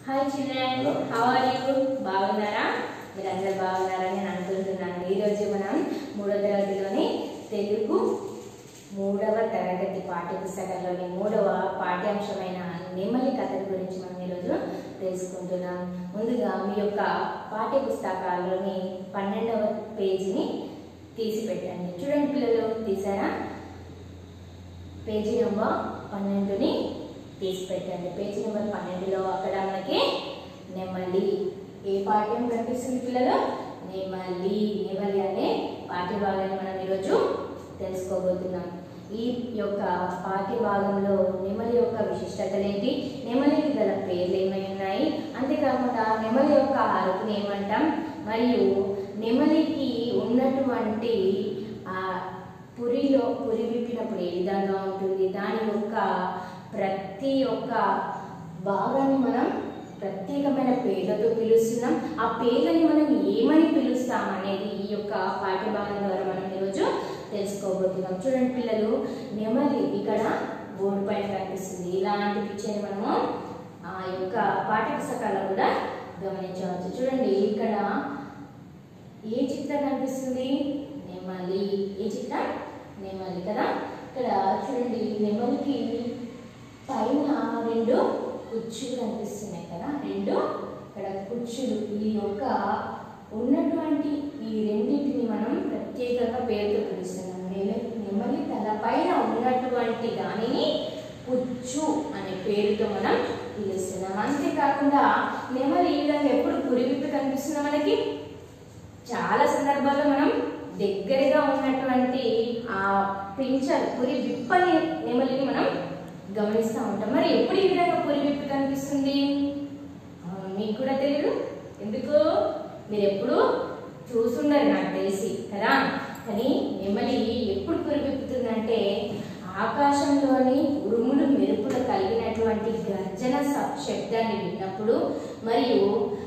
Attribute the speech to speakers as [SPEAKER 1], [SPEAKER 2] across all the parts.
[SPEAKER 1] hi children how are you బాగున్నారా మీరందరూ బాగున్నారని నేను అనుకుంటున్నాను ఈరోజు మనం మూడవ తరగతిలోని తెలుగు మూడవ తరగతి పాఠ్యపుస్తకంలోని మూడవ పాఠ్యాంశమైన నెమలి కథల గురించి మనం ఈరోజు తెలుసుకుంటున్నాం ముందుగా మీ యొక్క పాఠ్యపుస్తకాల్లోని పన్నెండవ పేజీని తీసి పెట్టండి చూడండి పిల్లలు తీసారా పేజీ నెంబర్ పన్నెండుని తీసి పెట్టండి పేజీ నెంబర్ పన్నెండులో అక్కడ మనకి నెమలి ఏ పాఠ్యం కనిపిస్తుంది పిల్లలు నెమలి నెమలి అనే పాఠ్య భాగాన్ని మనం ఈరోజు తెలుసుకోబోతున్నాం ఈ యొక్క పాఠ్య భాగంలో నెమలి యొక్క విశిష్టతలు ఏంటి నెమలికి గల పేర్లు ఏమై ఉన్నాయి అంతేకాకుండా నెమలి యొక్క అరుపుని ఏమంటాం మరియు నెమలికి ఉన్నటువంటి ఆ పురిలో పురి విప్పినప్పుడు ఏ విధంగా ఉంటుంది దాని యొక్క ప్రతి ఒక్క భాగాన్ని మనం ప్రత్యేకమైన పేర్లతో పిలుస్తున్నాం ఆ పేర్లని మనం ఏమని పిలుస్తాం అనేది ఈ యొక్క పాఠ్యభాగం ద్వారా మనం ఈరోజు తెలుసుకోబోతున్నాం చూడండి పిల్లలు నెమలి ఇక్కడ బోర్డు పైన కనిపిస్తుంది ఇలాంటి పిక్చర్ మనము ఆ యొక్క పాఠ్యపుస్తకాల్లో కూడా గమనించవచ్చు చూడండి ఇక్కడ ఏ చిత్రం కనిపిస్తుంది నెమలి ఏ చిత్రం నెమలి కదా ఇక్కడ చూడండి నెమలికి పైన రెండు కుచ్చులు కనిపిస్తున్నాయి కదా రెండు ఇక్కడ కుచ్చులు ఈ యొక్క ఉన్నటువంటి ఈ రెండింటిని మనం ప్రత్యేకంగా పేరుతో పిలుస్తున్నాం నెల- నెమలి తల పైన ఉన్నటువంటి దానిని కుచ్చు అనే పేరుతో మనం పిలుస్తున్నాం అంతేకాకుండా నెమలి ఈ విధంగా ఎప్పుడు పురివిప్పి కనిపిస్తుందా మనకి చాలా సందర్భాల్లో మనం దగ్గరగా ఉన్నటువంటి ఆ పించర్ పురి విప్పని నెమలిని మనం గమనిస్తూ ఉంటాం మరి ఎప్పుడు ఈ విధంగా పురి విప్పి కనిపిస్తుంది ఆ, మీకు కూడా తెలియదు ఎందుకు మీరు ఎప్పుడు చూసుండరు నాకు తెలిసి కదా కానీ నెమలి ఎప్పుడు పురి విప్పుతుందంటే ఆకాశంలోని ఉరుములు మెరుపులు కలిగినటువంటి గర్జన శ- శబ్దాన్ని విన్నప్పుడు మరియు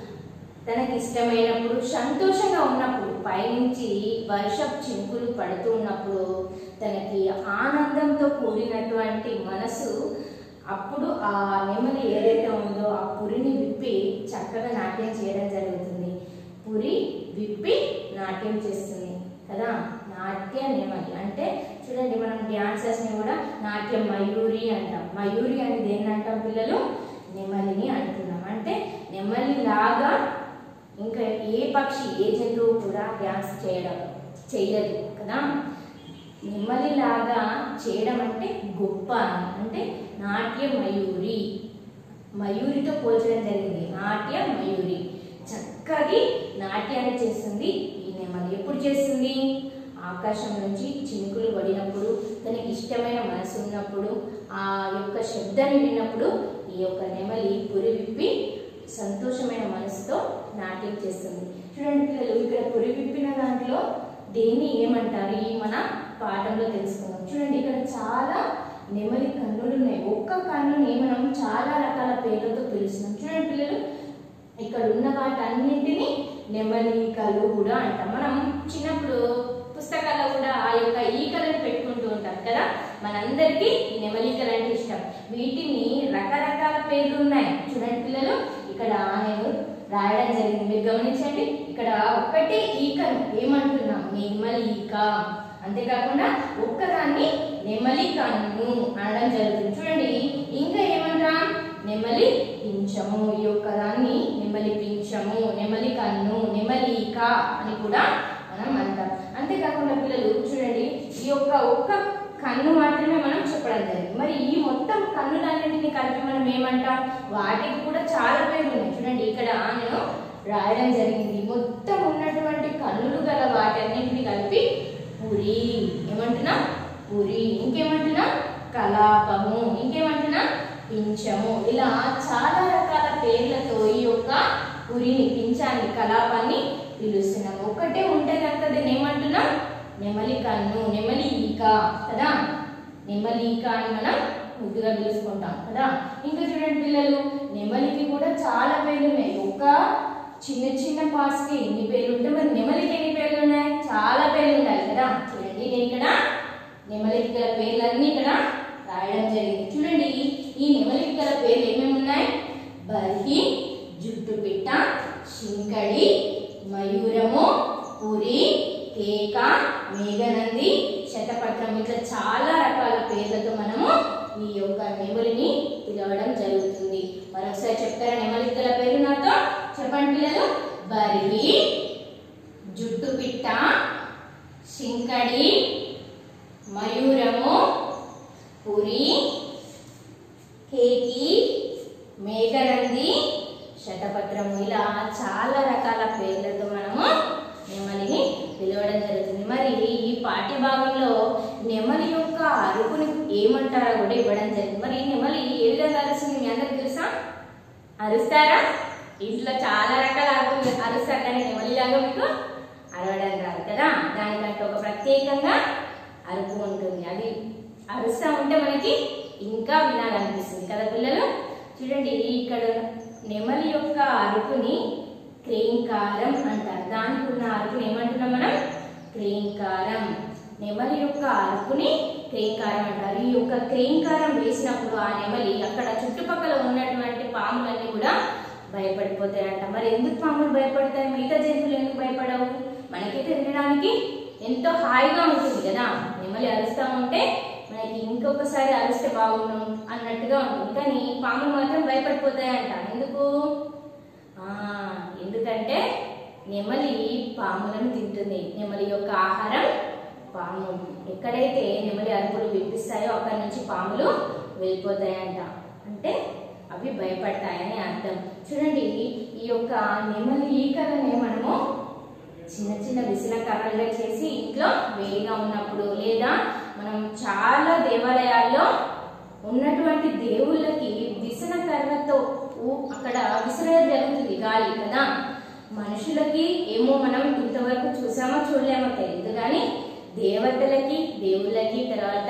[SPEAKER 1] తనకి ఇష్టమైనప్పుడు సంతోషంగా ఉన్నప్పుడు పైనుంచి వర్షపు చినుకులు పడుతూ ఉన్నప్పుడు తనకి ఆనందంతో కూడినటువంటి మనసు అప్పుడు ఆ నెమలి ఏదైతే ఉందో ఆ పురిని విప్పి చక్కగా నాట్యం చేయడం జరుగుతుంది పురి విప్పి నాట్యం చేస్తుంది కదా నాట్య నెమలి అంటే చూడండి మనం డ్యాన్సర్స్ ని కూడా నాట్య మయూరి అంటాం మయూరి అని దేన్ని అంటాం పిల్లలు నెమలిని అంటున్నాం అంటే నెమలి లాగా ఇంకా ఏ పక్షి ఏ జంతువు కూడా డ్యాన్స్ చేయడం చెయ్యదు కదా నెమలిలాగా చేయడం అంటే గొప్ప అని అంటే నాట్య మయూరి మయూరితో పోల్చడం జరిగింది నాట్య మయూరి చక్కగి నాట్యాన్ని చేస్తుంది ఈ నెమలి ఎప్పుడు చేస్తుంది ఆకాశం నుంచి చినుకులు పడినప్పుడు తనకి ఇష్టమైన మనసు ఉన్నప్పుడు ఆ యొక్క శబ్దాన్ని విన్నప్పుడు ఈ యొక్క నెమలి పురి విప్పి సంతోషమైన మనసుతో నాట్యం చేస్తుంది చూడండి పిల్లలు ఇక్కడ పురి విప్పిన దాంట్లో దేన్ని ఏమంటారు ఈ మన పాఠంలో తెలుసుకుందాం చూడండి ఇక్కడ చాలా నెమలి కన్నులు ఉన్నాయి ఒక్క కన్నుని మనం చాలా రకాల పేర్లతో పిలుస్తున్నాం చూడండి పిల్లలు ఇక్కడ ఉన్న వాటన్నింటినీ నెమలికలు కూడా అంటాం మనం చిన్నప్పుడు పుస్తకాల్లో కూడా ఆ యొక్క ఈకలను పెట్టుకుంటూ ఉంటాం కదా మనందరికీ ఈ నెమలికలు అంటే ఇష్టం వీటిని రకరకాల పేర్లు ఉన్నాయి చూడండి పిల్లలు ఇక్కడ నేను రాయడం జరిగింది మీరు గమనించండి ఇక్కడ ఒక్కటే ఈకను ఏమంటున్నాం నెమలిక అంతేకాకుండా ఒక్కదాన్ని నెమలి కన్ను అనడం జరుగుతుంది చూడండి ఇంకా ఏమంటాం నెమలి పింఛము ఈ యొక్క దాన్ని నెమలి పింఛము నెమలి కన్ను నెమలిక అని కూడా మనం అంటాం అంతేకాకుండా పిల్లలు చూడండి ఈ యొక్క ఒక్క కన్ను మాత్రమే మనం చెప్పడం జరిగింది మరి ఈ మొత్తం కన్నులన్నింటినీ కలిపి మనం ఏమంటాం వాటికి కూడా చాలా పేర్లు ఉన్నాయి చూడండి ఇక్కడ నేను రాయడం జరిగింది మొత్తం ఉన్నటువంటి కన్నులు గల వాటన్నింటినీ కలిపి పురి ఏమంటున్నా పురి ఇంకేమంటున్నా కలాపము ఇంకేమంటున్నా పింఛము ఇలా చాలా రకాల పేర్లతో ఈ యొక్క పురిని పింఛాన్ని కలాపాన్ని పిలుస్తున్నాం ఒక్కటే ఉంటే కనుక దీన్ని ఏమంటున్నాం నెమలి కన్ను నెమలి ఈక కదా నెమలి ఈక అని మనం ముద్దుగా పిలుచుకుంటాం కదా ఇంకా చూడండి పిల్లలు నెమలికి కూడా చాలా పేర్లు ఉన్నాయి ఒక చిన్న చిన్న parts కి ఎన్ని పేర్లు ఉంటే మరి నెమలికి ఎన్ని పేర్లు ఉన్నాయి చాలా పేర్లు ఉన్నాయి కదా చూడండి నేను ఇక్కడ నెమలికి గల పేర్లన్నీ ఇక్కడ రాయడం జరిగింది చూడండి ఈ నెమలికి గల పేర్లు ఏమేమి ఉన్నాయి బర్హి శింకడి మయూరము పురి కేక మేఘనంది శతపత్రం ఇట్లా చాలా రకాల పేర్లతో మనము ఈ యొక్క నెమలిని పిలవడం జరుగుతుంది మరొకసారి చెప్తారా నెమలి గల పేరు నాతో చెప్పండి పిల్లలు బరివి జుట్టు పిట్ట శింకడి మయూరము పురి కేకి మేఘనంది శతపత్రము ఇలా చాలా రకాల పేర్లతో మనము నెమలిని పిలవడం జరుగుతుంది మరి ఈ పాఠ్య భాగంలో నెమలి యొక్క అరుపుని ఏమంటారో కూడా ఇవ్వడం జరిగింది మరి ఈ నెమలి ఏ విధంగా అరుస్తుంది మీ అందరికి తెలుసా అరుస్తారా ఇంట్లో చాలా రకాల అరుపులు అరుస్తారు కానీ నెమలిలాగా మీకు అరవడం రాదు కదా దానికంటే ఒక ప్రత్యేకంగా అరుపు ఉంటుంది అది అరుస్తా ఉంటే మనకి ఇంకా వినాలనిపిస్తుంది కదా పిల్లలు చూడండి ఇక్కడ నెమలి యొక్క అరుపుని క్రేంకారం అంటారు దానికి ఉన్న అరుపుని ఏమంటున్నాం మనం క్రేంకారం నెమలి యొక్క అరుపుని క్రేంకారం అంటారు ఈ యొక్క క్రేంకారం వేసినప్పుడు ఆ నెమలి అక్కడ చుట్టుపక్కల ఉన్నటువంటి పాములన్నీ కూడా భయపడిపోతాయంట మరి ఎందుకు పాములు భయపడతాయి మిగతా జంతువులు ఎందుకు భయపడవు మనకైతే వినడానికి ఎంతో హాయిగా ఉంటుంది కదా నెమలి అరుస్తా ఉంటే మనకి ఇంకొకసారి అరిస్తే బాగుండు అన్నట్టుగా ఉంటుంది కానీ పాములు మాత్రం భయపడిపోతాయంట ఎందుకు ఆ ఎందుకంటే నెమలి పాములను తింటుంది నెమలి యొక్క ఆహారం పాము ఎక్కడైతే నెమలి అరుపులు వినిపిస్తాయో అక్కడి నుంచి పాములు వెళ్ళిపోతాయంట అంటే అవి భయపడతాయని అర్థం చూడండి ఈ యొక్క నెమలి ఈకలనే మనము చిన్న చిన్న విసిన కర్రలుగా చేసి ఇంట్లో వేడిగా ఉన్నప్పుడు లేదా మనం చాలా దేవాలయాల్లో ఉన్నటువంటి దేవుళ్ళకి విసన కర్రతో ఊ- అక్కడ విసరడం జరుగుతుంది గాలి కదా మనుషులకి ఏమో మనం ఇంతవరకు చూసామో చూడలేమో తెలియదు కానీ దేవతలకి దేవుళ్ళకి తర్వాత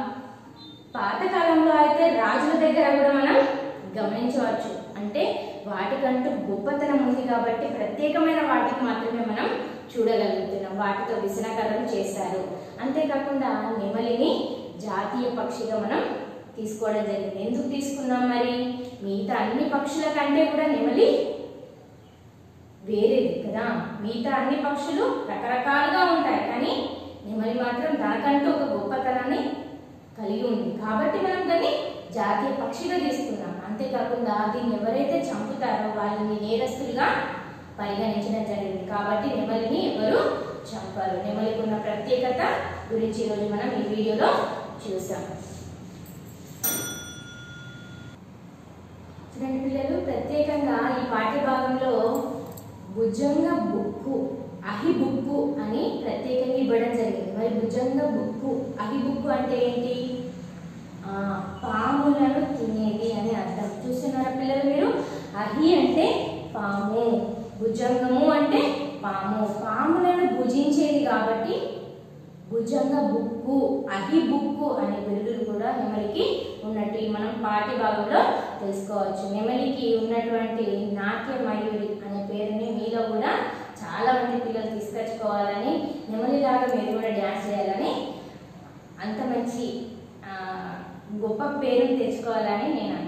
[SPEAKER 1] పాతకాలంలో అయితే రాజుల దగ్గర కూడా మనం గమనించవచ్చు అంటే వాటికంటూ గొప్పతనం ఉంది కాబట్టి ప్రత్యేకమైన వాటికి మాత్రమే మనం చూడగలుగుతున్నాం వాటితో విసనకర్రలు చేశారు అంతేకాకుండా నెమలిని జాతీయ పక్షిగా మనం తీసుకోవడం జరిగింది ఎందుకు తీసుకున్నాం మరి మిగతా అన్ని పక్షుల కంటే కూడా నెమలి వేరేది కదా మిగతా అన్ని పక్షులు రకరకాలుగా ఉంటాయి కానీ నెమలి మాత్రం దానికంటూ ఒక గొప్పతనాన్ని కలిగి ఉంది కాబట్టి మనం దాన్ని జాతీయ పక్షిగా తీసుకున్నాం అంతేకాకుండా దీన్ని ఎవరైతే చంపుతారో వాళ్ళని నేరస్తులుగా పరిగణించడం జరిగింది కాబట్టి నెమలిని ఎవరు చంపారు నెమలికి ఉన్న ప్రత్యేకత గురించి ఈరోజు మనం ఈ వీడియోలో చూసాం చూడండి పిల్లలు ప్రత్యేకంగా ఈ పాఠ్య భాగంలో భుజంగ బుక్కు అహి బుక్కు అని ప్రత్యేకంగా ఇవ్వడం జరిగింది మరి భుజంగ బుక్కు అహి బుక్కు అంటే ఏంటి ఆ, పాములను తినేది అని అర్థం చూస్తున్నారా పిల్లలు మీరు అహి అంటే పాము భుజంగము అంటే పాము పాములను భుజించేది కాబట్టి భుజంగ బుక్కు అహి బుక్కు అనే బిరుదులు కూడా నెమలికి ఉన్నట్టు ఈ మనం పాఠ్య భాగంలో తెలుసుకోవచ్చు నెమలికి ఉన్నటువంటి నాట్య మయూరి అనే పేరుని మీలో కూడా చాలా మంది పిల్లలు తీసుకొచ్చుకోవాలని నెమలిలాగా మీరు కూడా డ్యాన్స్ చేయాలని అంత మంచి ఆ, గొప్ప పేరుని తెచ్చుకోవాలని నేను